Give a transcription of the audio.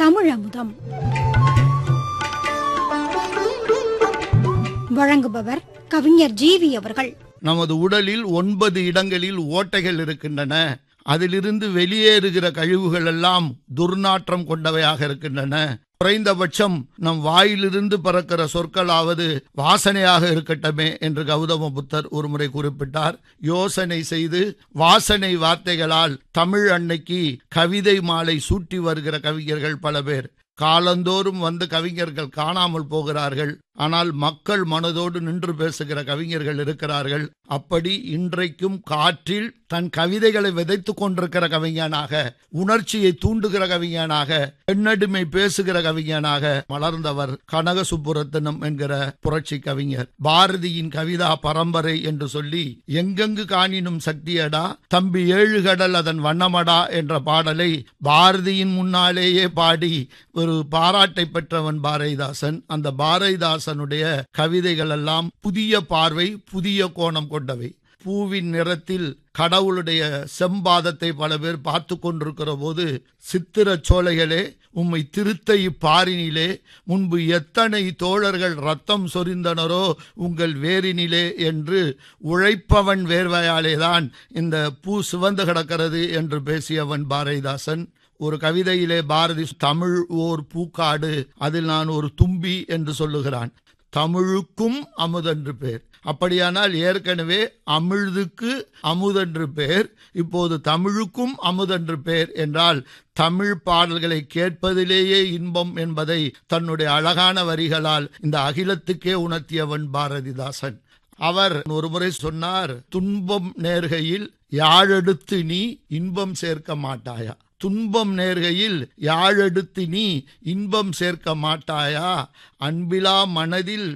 தமிழமுதம் வழங்குபவர் கவிஞர் ஜீவி அவர்கள் நமது உடலில் ஒன்பது இடங்களில் ஓட்டைகள் இருக்கின்றன அதிலிருந்து வெளியேறுகிற கழிவுகள் எல்லாம் துர்நாற்றம் கொண்டவையாக இருக்கின்றன குறைந்தபட்சம் நம் வாயிலிருந்து பறக்கிற சொற்களாவது வாசனையாக இருக்கட்டுமே என்று கௌதம புத்தர் ஒருமுறை குறிப்பிட்டார் யோசனை செய்து வாசனை வார்த்தைகளால் தமிழ் அன்னைக்கு கவிதை மாலை சூட்டி வருகிற கவிஞர்கள் பல பேர் காலந்தோறும் வந்து கவிஞர்கள் காணாமல் போகிறார்கள் ஆனால் மக்கள் மனதோடு நின்று பேசுகிற கவிஞர்கள் இருக்கிறார்கள் அப்படி இன்றைக்கும் காற்றில் தன் கவிதைகளை விதைத்துக் கொண்டிருக்கிற கவிஞனாக உணர்ச்சியை தூண்டுகிற கவிஞனாக பெண்ணடிமை பேசுகிற கவிஞனாக மலர்ந்தவர் கனக சுப்புரத்தினம் என்கிற புரட்சி கவிஞர் பாரதியின் கவிதா பரம்பரை என்று சொல்லி எங்கெங்கு காணினும் சக்தியடா தம்பி ஏழு கடல் அதன் வண்ணமடா என்ற பாடலை பாரதியின் முன்னாலேயே பாடி ஒரு பாராட்டை பெற்றவன் பாரதிதாசன் அந்த பாரதிதாசனுடைய கவிதைகள் எல்லாம் புதிய பார்வை புதிய கோணம் கொண்டவை பூவின் நிறத்தில் கடவுளுடைய செம்பாதத்தை பல பேர் பார்த்து கொண்டிருக்கிற போது சித்திர சோலைகளே உம்மை திருத்த இப்பாரினிலே முன்பு எத்தனை தோழர்கள் ரத்தம் சொரிந்தனரோ உங்கள் வேரினிலே என்று உழைப்பவன் வேர்வையாலேதான் இந்த பூ சிவந்து கிடக்கிறது என்று பேசியவன் பாரதிதாசன் ஒரு கவிதையிலே பாரதி தமிழ் ஓர் பூக்காடு அதில் நான் ஒரு தும்பி என்று சொல்லுகிறான் தமிழுக்கும் அமுதென்று பேர் அப்படியானால் ஏற்கனவே அமிழ்துக்கு அமுதென்று பேர் இப்போது தமிழுக்கும் அமுதென்று பேர் என்றால் தமிழ் பாடல்களை கேட்பதிலேயே இன்பம் என்பதை தன்னுடைய அழகான வரிகளால் இந்த அகிலத்துக்கே உணர்த்தியவன் பாரதிதாசன் அவர் ஒருமுறை சொன்னார் துன்பம் நேர்கையில் யாழெடுத்து நீ இன்பம் சேர்க்க மாட்டாயா துன்பம் நேர்கையில் யாழெடுத்து நீ இன்பம் சேர்க்க மாட்டாயா அன்பிலா மனதில்